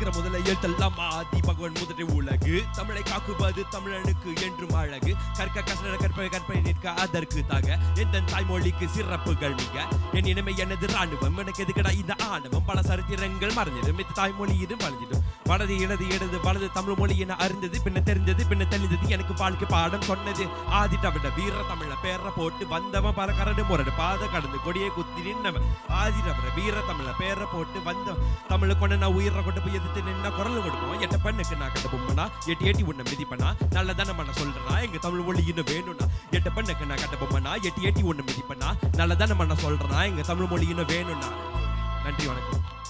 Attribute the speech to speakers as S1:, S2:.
S1: அகர முதல எழுத்தெல்லாம் ஆதி பகவன் முதலை உலகு தமிழை காக்குவது தமிழனுக்கு என்றும் அழகு கற்க கசட கற்பை கற்பை நிற்க அதற்கு தாக எந்த தாய்மொழிக்கு சிறப்புகள் மிக என் இனிமை எனது ராணுவம் எனக்கு எதுக்கடா இந்த ஆணவம் பல சரித்திரங்கள் மறைஞ்சிடும் இந்த தாய்மொழி இது வளைஞ்சிடும் வலது இடது இடது வலது தமிழ் மொழி என அறிந்தது பின்ன தெரிஞ்சது பின்ன தெளிந்தது எனக்கு வாழ்க்கை பாடம் சொன்னது ஆதிட்ட விட வீர தமிழ பேர போட்டு வந்தவன் பல கரடு முரடு பாத கடந்து கொடியை குத்தி நின்னவன் ஆதிட்ட விட வீர தமிழ பேர போட்டு வந்தவன் தமிழை கொண்டு நான் உயிரை கொண்டு போய் எதிர்த்து நின்னா குரல் கொடுப்போம் எட்ட பெண்ணுக்கு நான் கட்ட பொம்மனா எட்டி எட்டி உன்னை மிதிப்பனா நல்லதான மன சொல்றா எங்க தமிழ் மொழி இன்னும் வேணும்னா எட்ட பெண்ணுக்கு நான் கட்ட பொம்மனா எட்டி எட்டி உன்னை மிதிப்பனா நல்லதான மன சொல்றா எங்க தமிழ் மொழி இன்னும் வேணும்னா நன்றி வணக்கம்